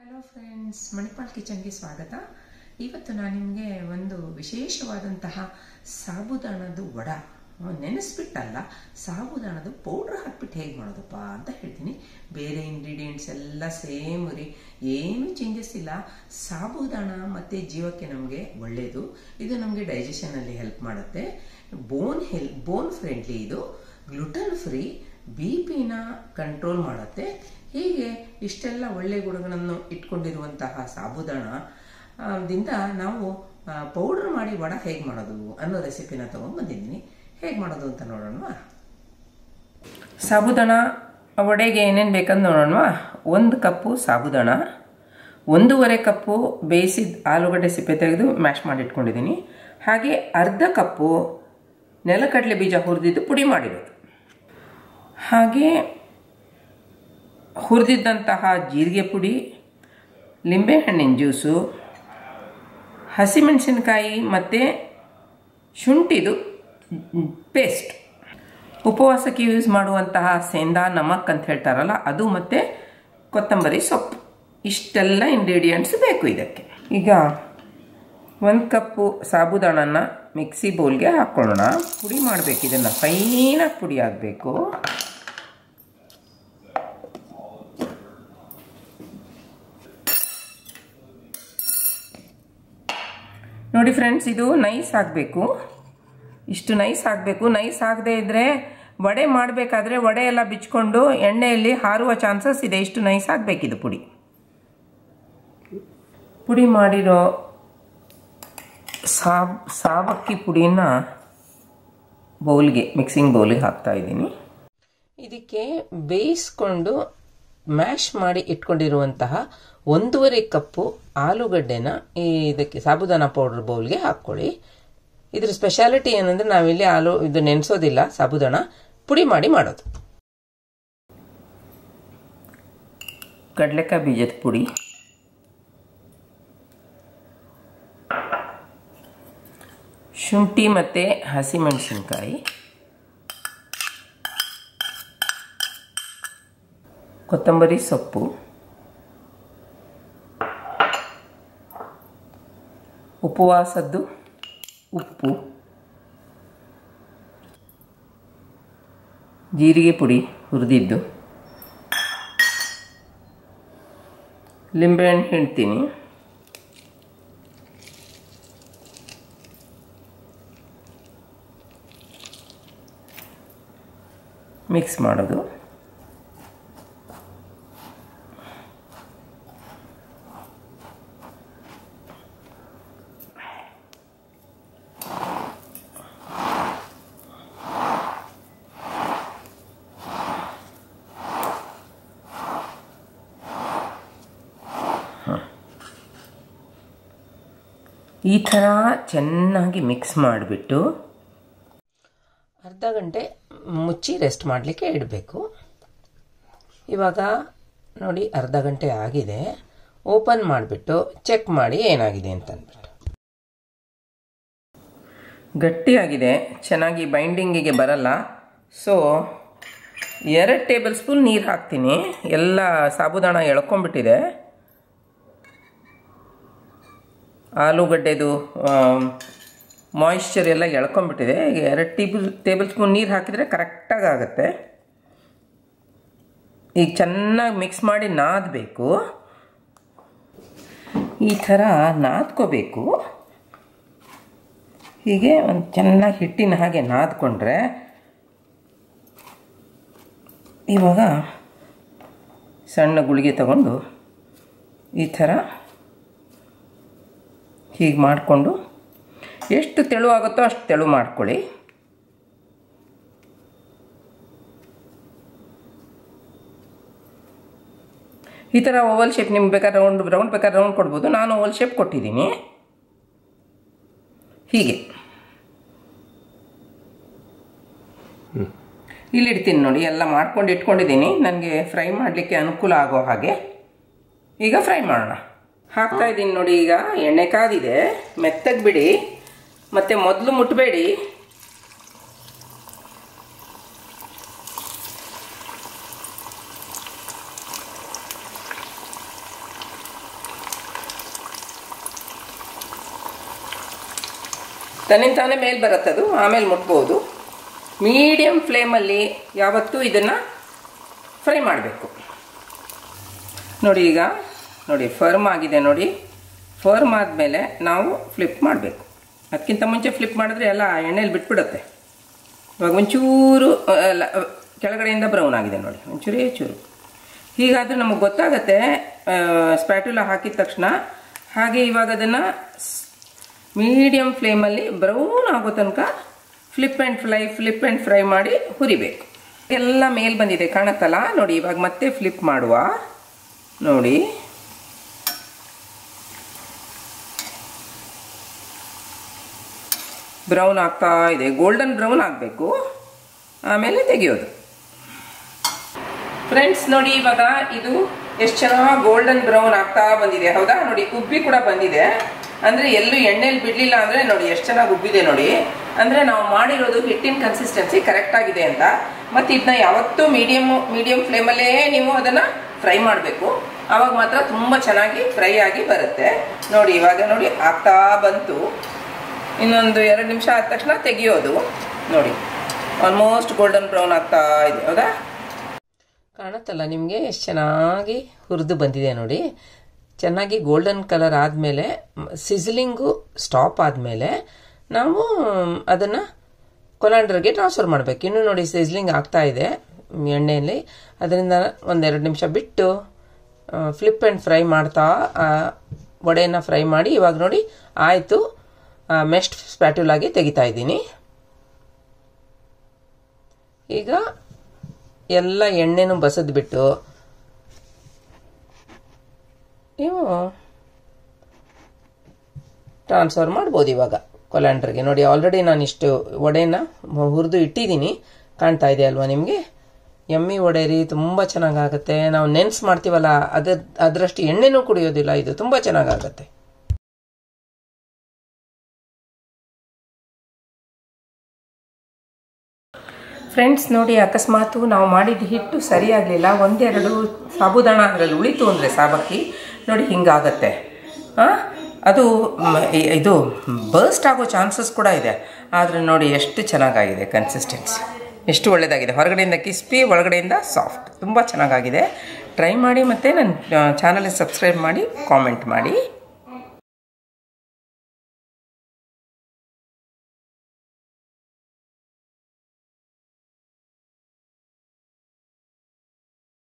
Hello friends Manipal ಕಿಚನ್ಗೆ ಸ್ವಾಗತ ಇವತ್ತು ನಾನು ನಿಮಗೆ ಒಂದು ವಿಶೇಷವಾದಂತಹ ಸಾಬುದಾಣದ್ದು ವಡ ನೆನೆಸ್ಬಿಟ್ಟಲ್ಲ ಸಾಬುದಾಣದ ಪೌಡ್ರ್ ಹಾಕ್ಬಿಟ್ಟು ಹೇಗೆ ಮಾಡೋದಪ್ಪ ಅಂತ ಹೇಳ್ತೀನಿ ಬೇರೆ ಇಂಗ್ರೀಡಿಯೆಂಟ್ಸ್ ಎಲ್ಲ ಸೇಮ್ ರೀ ಏನು ಚೇಂಜಸ್ ಇಲ್ಲ ಸಾಬುದಾಣ ಮತ್ತು ಜೀವಕ್ಕೆ ನಮಗೆ ಒಳ್ಳೆಯದು ಇದು ನಮಗೆ ಡೈಜೆಷನಲ್ಲಿ ಹೆಲ್ಪ್ ಮಾಡುತ್ತೆ ಬೋನ್ ಹೆಲ್ ಬೋನ್ ಫ್ರೆಂಡ್ಲಿ ಇದು ಗ್ಲುಟನ್ ಫ್ರೀ ಬಿ ಪಿನ ಕಂಟ್ರೋಲ್ ಮಾಡುತ್ತೆ ಹೀಗೆ ಇಷ್ಟೆಲ್ಲ ಒಳ್ಳೆ ಗುಣಗಳನ್ನು ಇಟ್ಕೊಂಡಿರುವಂತಹ ಸಾಬುದಾಣ ಆ, ದಿಂದ ನಾವು ಪೌಡರ್ ಮಾಡಿ ವಡ ಹೇಗೆ ಮಾಡೋದು ಅನ್ನೋ ರೆಸಿಪಿನ ತಗೊಂಡು ಬಂದಿದ್ದೀನಿ ಹೇಗೆ ಮಾಡೋದು ಅಂತ ನೋಡೋಣ ಸಾಬುದಾಣ ವಡೆಗೆ ಏನೇನು ಬೇಕಂತ ನೋಡೋಣ ಒಂದು ಕಪ್ಪು ಸಾಬುದಾಣ ಒಂದೂವರೆ ಕಪ್ಪು ಬೇಯಿಸಿದ ಆಲೂಗಡ್ಡೆ ಸಿಪ್ಪೆ ತೆಗೆದು ಮ್ಯಾಶ್ ಮಾಡಿ ಇಟ್ಕೊಂಡಿದ್ದೀನಿ ಹಾಗೆ ಅರ್ಧ ಕಪ್ಪು ನೆಲಕಡಲೆ ಬೀಜ ಹುರಿದಿದ್ದು ಪುಡಿ ಮಾಡಿರೋದು ಹಾಗೆ ಹುರಿದಿದ್ದಂತಹ ಜೀರಿಗೆ ಪುಡಿ ಲಿಂಬೆಹಣ್ಣಿನ ಜ್ಯೂಸು ಹಸಿಮೆಣಸಿನಕಾಯಿ ಮತ್ತು ಶುಂಠಿದು ಪೇಸ್ಟ್ ಉಪವಾಸಕ್ಕೆ ಯೂಸ್ ಮಾಡುವಂತಹ ಸೇಂದಾ ನಮಕ್ ಅಂತ ಹೇಳ್ತಾರಲ್ಲ ಅದು ಮತ್ತು ಕೊತ್ತಂಬರಿ ಸೊಪ್ಪು ಇಷ್ಟೆಲ್ಲ ಇಂಗ್ರೀಡಿಯೆಂಟ್ಸ್ ಬೇಕು ಇದಕ್ಕೆ ಈಗ ಒಂದು ಕಪ್ಪು ಸಾಬುದಾಣನ ಮಿಕ್ಸಿ ಬೌಲ್ಗೆ ಹಾಕ್ಕೊಳ್ಳೋಣ ಪುಡಿ ಮಾಡಬೇಕು ಇದನ್ನು ಫೈನಾಗಿ ಪುಡಿ ಆಗಬೇಕು ನೋಡಿ ಫ್ರೆಂಡ್ಸ್ ಇದು ನೈಸ್ ಆಗಬೇಕು ಇಷ್ಟು ನೈಸ್ ಆಗಬೇಕು ನೈಸ್ ಆಗದೆ ಇದ್ದರೆ ವಡೆ ಮಾಡಬೇಕಾದ್ರೆ ವಡೆ ಎಲ್ಲ ಬಿಚ್ಕೊಂಡು ಎಣ್ಣೆಯಲ್ಲಿ ಹಾರುವ ಚಾನ್ಸಸ್ ಇದೆ ಇಷ್ಟು ನೈಸ್ ಆಗಬೇಕಿದು ಪುಡಿ ಪುಡಿ ಮಾಡಿರೋ ಸಾಬ್ ಸಾಬಕ್ಕಿ ಪುಡಿನ ಬೌಲ್ಗೆ ಮಿಕ್ಸಿಂಗ್ ಬೌಲಿಗೆ ಹಾಕ್ತಾ ಇದ್ದೀನಿ ಇದಕ್ಕೆ ಬೇಯಿಸ್ಕೊಂಡು ಮ್ಯಾಶ್ ಮಾಡಿ ಇಟ್ಕೊಂಡಿರುವಂತಹ ಒಂದೂವರೆ ಕಪ್ಪು ಆಲೂಗಡ್ಡೆನ ಈ ಇದಕ್ಕೆ ಸಾಬುದಾನ ಪೌಡರ್ ಬೌಲ್ಗೆ ಹಾಕ್ಕೊಳ್ಳಿ ಇದ್ರ ಸ್ಪೆಷಾಲಿಟಿ ಏನಂದ್ರೆ ನಾವಿಲ್ಲಿ ಆಲೂ ಇದು ನೆನೆಸೋದಿಲ್ಲ ಸಾಬುದಾನ ಪುಡಿ ಮಾಡಿ ಮಾಡೋದು ಕಡಲೆಕಾಯಿ ಬೀಜದ ಪುಡಿ ಶುಂಠಿ ಮತ್ತು ಹಸಿಮೆಣಸಿನ್ಕಾಯಿ ಕೊತ್ತಂಬರಿ ಸೊಪ್ಪು ಉಪವಾಸದ್ದು ಉಪ್ಪು ಜೀರಿಗೆ ಪುಡಿ ಹುರಿದಿದ್ದು ಲಿಂಬೆಹಣ್ಣು ಹಿಂಡ್ತೀನಿ ಮಿಕ್ಸ್ ಮಾಡೋದು ಈ ಥರ ಚೆನ್ನಾಗಿ ಮಿಕ್ಸ್ ಮಾಡಿಬಿಟ್ಟು ಅರ್ಧ ಗಂಟೆ ಮುಚ್ಚಿ ರೆಸ್ಟ್ ಮಾಡಲಿಕ್ಕೆ ಇಡಬೇಕು ಇವಾಗ ನೋಡಿ ಅರ್ಧ ಗಂಟೆ ಆಗಿದೆ ಓಪನ್ ಮಾಡಿಬಿಟ್ಟು ಚೆಕ್ ಮಾಡಿ ಏನಾಗಿದೆ ಅಂತ ಅಂದ್ಬಿಟ್ಟು ಗಟ್ಟಿಯಾಗಿದೆ ಚೆನ್ನಾಗಿ ಬೈಂಡಿಂಗಿಗೆ ಬರಲ್ಲ ಸೊ ಎರಡು ಟೇಬಲ್ ಸ್ಪೂನ್ ನೀರು ಹಾಕ್ತೀನಿ ಎಲ್ಲ ಸಾಬುದಾಣ ಎಳ್ಕೊಂಬಿಟ್ಟಿದೆ ಆಲೂಗಡ್ಡೆದು ಮಾಯಿಶ್ಚರ್ ಎಲ್ಲ ಎಳ್ಕೊಂಬಿಟ್ಟಿದೆ ಈಗ ಎರಡು ಟೇಬಲ್ ಟೇಬಲ್ ಸ್ಪೂನ್ ನೀರು ಹಾಕಿದರೆ ಕರೆಕ್ಟಾಗಿ ಆಗುತ್ತೆ ಈಗ ಚೆನ್ನಾಗಿ ಮಿಕ್ಸ್ ಮಾಡಿ ನಾದಬೇಕು ಈ ಥರ ನಾದ್ಕೋಬೇಕು ಹೀಗೆ ಒಂದು ಚೆನ್ನಾಗಿ ಹಿಟ್ಟಿನ ಹಾಗೆ ನಾದ್ಕೊಂಡ್ರೆ ಇವಾಗ ಸಣ್ಣ ಗುಳಿಗೆ ತಗೊಂಡು ಈ ಥರ ಹೀಗೆ ಮಾಡಿಕೊಂಡು ಎಷ್ಟು ತೆಳು ಆಗುತ್ತೋ ಅಷ್ಟು ತೆಳು ಮಾಡ್ಕೊಳ್ಳಿ ಈ ಥರ ಓವಲ್ ಶೇಪ್ ನಿಮ್ಗೆ ಬೇಕಾದ್ರೆ ರೌಂಡ್ ರೌಂಡ್ ಬೇಕಾದ್ರೆ ರೌಂಡ್ ಕೊಡ್ಬೋದು ನಾನು ಓವಲ್ ಶೇಪ್ ಕೊಟ್ಟಿದ್ದೀನಿ ಹೀಗೆ ಇಲ್ಲಿಡ್ತೀನಿ ನೋಡಿ ಎಲ್ಲ ಮಾಡ್ಕೊಂಡು ಇಟ್ಕೊಂಡಿದ್ದೀನಿ ನನಗೆ ಫ್ರೈ ಮಾಡಲಿಕ್ಕೆ ಅನುಕೂಲ ಆಗೋ ಹಾಗೆ ಈಗ ಫ್ರೈ ಮಾಡೋಣ ಹಾಕ್ತಾ ಇದ್ದೀನಿ ನೋಡಿ ಈಗ ಎಣ್ಣೆ ಕಾದಿದೆ ಮೆತ್ತಗೆ ಬಿಡಿ ಮತ್ತು ಮೊದಲು ಮುಟ್ಟಬೇಡಿ ತನ್ನಿಂದ ತಾನೇ ಮೇಲೆ ಬರುತ್ತದು ಆಮೇಲೆ ಮುಟ್ಬೋದು ಮೀಡಿಯಮ್ ಫ್ಲೇಮಲ್ಲಿ ಯಾವತ್ತೂ ಇದನ್ನು ಫ್ರೈ ಮಾಡಬೇಕು ನೋಡಿ ಈಗ ನೋಡಿ ಫರ್ಮ್ ಆಗಿದೆ ನೋಡಿ ಫರ್ಮ್ ಆದಮೇಲೆ ನಾವು ಫ್ಲಿಪ್ ಮಾಡಬೇಕು ಅದಕ್ಕಿಂತ ಮುಂಚೆ ಫ್ಲಿಪ್ ಮಾಡಿದ್ರೆ ಎಲ್ಲ ಎಣ್ಣೆಯಲ್ಲಿ ಬಿಟ್ಬಿಡುತ್ತೆ ಇವಾಗ ಒಂಚೂರು ಆ, ಅಲ್ಲ, ಆ, ಕೆಳಗಡೆಯಿಂದ ಬ್ರೌನ್ ಆಗಿದೆ ನೋಡಿ ಒಂಚೂರೇ ಚೂರು ಹೀಗಾದರೆ ನಮಗೆ ಗೊತ್ತಾಗತ್ತೆ ಸ್ಪ್ಯಾಟುಲ ಹಾಕಿದ ತಕ್ಷಣ ಹಾಗೆ ಇವಾಗ ಅದನ್ನು ಮೀಡಿಯಮ್ ಫ್ಲೇಮಲ್ಲಿ ಬ್ರೌನ್ ಆಗೋ ತನಕ flip and fry flip and fry ಮಾಡಿ ಹುರಿಬೇಕು ಎಲ್ಲ ಮೇಲ್ ಬಂದಿದೆ ಕಾಣತ್ತಲ್ಲ ನೋಡಿ ಇವಾಗ ಮತ್ತೆ ಫ್ಲಿಪ್ ಮಾಡುವ ನೋಡಿ ಬ್ರೌನ್ ಆಗ್ತಾ ಇದೆ ಗೋಲ್ಡನ್ ಬ್ರೌನ್ ಆಗಬೇಕು ಆಮೇಲೆ ತೆಗೆಯೋದು ಫ್ರೆಂಡ್ಸ್ ನೋಡಿ ಇವಾಗ ಇದು ಎಷ್ಟು ಚೆನ್ನಾಗಿ ಗೋಲ್ಡನ್ ಬ್ರೌನ್ ಆಗ್ತಾ ಬಂದಿದೆ ಹೌದಾ ನೋಡಿ ಉಬ್ಬಿ ಕೂಡ ಬಂದಿದೆ ಅಂದ್ರೆ ಎಲ್ಲೂ ಎಣ್ಣೆಲಿ ಬಿಡ್ಲಿಲ್ಲ ಅಂದ್ರೆ ನೋಡಿ ಎಷ್ಟು ಚೆನ್ನಾಗಿ ಉಬ್ಬಿದೆ ನೋಡಿ ಅಂದ್ರೆ ನಾವು ಮಾಡಿರೋದು ಹಿಟ್ಟಿನ ಕನ್ಸಿಸ್ಟೆನ್ಸಿ ಕರೆಕ್ಟ್ ಆಗಿದೆ ಅಂತ ಮತ್ತೆ ಇದನ್ನ ಯಾವತ್ತೂ ಮೀಡಿಯಮ್ ಮೀಡಿಯಂ ಫ್ಲೇಮಲ್ಲೇ ನೀವು ಅದನ್ನ ಫ್ರೈ ಮಾಡಬೇಕು ಅವಾಗ ಮಾತ್ರ ತುಂಬಾ ಚೆನ್ನಾಗಿ ಫ್ರೈ ಆಗಿ ಬರುತ್ತೆ ನೋಡಿ ಇವಾಗ ನೋಡಿ ಆಗ್ತಾ ಬಂತು ಇನ್ನೊಂದು ಎರಡು ನಿಮಿಷ ಆದ ತಕ್ಷಣ ತೆಗಿಯೋದು ನೋಡಿ ಆಲ್ಮೋಸ್ಟ್ ಗೋಲ್ಡನ್ ಬ್ರೌನ್ ಆಗ್ತಾ ಇದೆ ಹೌದಾ ಕಾಣುತ್ತಲ್ಲ ನಿಮಗೆ ಎಷ್ಟು ಚೆನ್ನಾಗಿ ಹುರಿದು ಬಂದಿದೆ ನೋಡಿ ಚೆನ್ನಾಗಿ ಗೋಲ್ಡನ್ ಕಲರ್ ಆದಮೇಲೆ ಸಿಝಲಿಂಗು ಸ್ಟಾಪ್ ಆದಮೇಲೆ ನಾವು ಅದನ್ನು ಕೊಲಾಂಡರ್ಗೆ ಟ್ರಾನ್ಸ್ಫರ್ ಮಾಡಬೇಕು ಇನ್ನು ನೋಡಿ ಸಿಝಲಿಂಗ್ ಆಗ್ತಾ ಇದೆ ಎಣ್ಣೆಯಲ್ಲಿ ಅದರಿಂದ ಒಂದೆರಡು ನಿಮಿಷ ಬಿಟ್ಟು ಫ್ಲಿಪ್ ಆ್ಯಂಡ್ ಫ್ರೈ ಮಾಡ್ತಾ ಆ ವಡೆಯನ್ನು ಫ್ರೈ ಮಾಡಿ ಇವಾಗ ನೋಡಿ ಆಯಿತು ಮೆಸ್ಟ್ ಸ್ಪ್ಯಾಟ್ಯುಲಾಗಿ ತೆಗಿತಾ ಇದ್ದೀನಿ ಈಗ ಎಲ್ಲ ಎಣ್ಣೆನೂ ಬಸದ್ಬಿಟ್ಟು ನೀವು ಟ್ರಾನ್ಸ್ಫರ್ ಮಾಡ್ಬೋದು ಇವಾಗ ಕೊಲ್ಯಾಂಡ್ರಿಗೆ ನೋಡಿ ಆಲ್ರೆಡಿ ನಾನು ಇಷ್ಟು ವಡೆನ ಹುರಿದು ಇಟ್ಟಿದ್ದೀನಿ ಕಾಣ್ತಾ ಇದೆ ಅಲ್ವಾ ನಿಮಗೆ ಎಮ್ಮಿ ವಡೆ ರೀ ತುಂಬ ಚೆನ್ನಾಗಾಗುತ್ತೆ ನಾವು ನೆನ್ಸ್ ಮಾಡ್ತೀವಲ್ಲ ಅದ್ರ ಅದರಷ್ಟು ಎಣ್ಣೆನೂ ಕುಡಿಯೋದಿಲ್ಲ ಇದು ತುಂಬ ಚೆನ್ನಾಗಾಗತ್ತೆ ಫ್ರೆಂಡ್ಸ್ ನೋಡಿ ಅಕಸ್ಮಾತು ನಾವು ಮಾಡಿದ ಹಿಟ್ಟು ಸರಿಯಾಗಲಿಲ್ಲ ಒಂದೆರಡು ಸಾಬುದಾಣ ಅದರಲ್ಲಿ ಉಳಿತು ಅಂದರೆ ಸಾಬಕ್ಕಿ ನೋಡಿ ಹಿಂಗಾಗತ್ತೆ ಆ? ಅದು ಮ್, ಇ- ಇದು ಬರ್ಸ್ಟ್ ಆಗೋ ಚಾನ್ಸಸ್ ಕೂಡ ಇದೆ ಆದರೆ ನೋಡಿ ಎಷ್ಟು ಚೆನ್ನಾಗಾಗಿದೆ ಕನ್ಸಿಸ್ಟೆನ್ಸಿ ಎಷ್ಟು ಒಳ್ಳೆಯದಾಗಿದೆ ಹೊರಗಡೆಯಿಂದ ಕಿಸ್ಪಿ ಒಳಗಡೆಯಿಂದ ಸಾಫ್ಟ್ ತುಂಬ ಚೆನ್ನಾಗಾಗಿದೆ ಟ್ರೈ ಮಾಡಿ ಮತ್ತು ನನ್ನ ಚಾನಲ್ಗೆ ಸಬ್ಸ್ಕ್ರೈಬ್ ಮಾಡಿ ಕಾಮೆಂಟ್ ಮಾಡಿ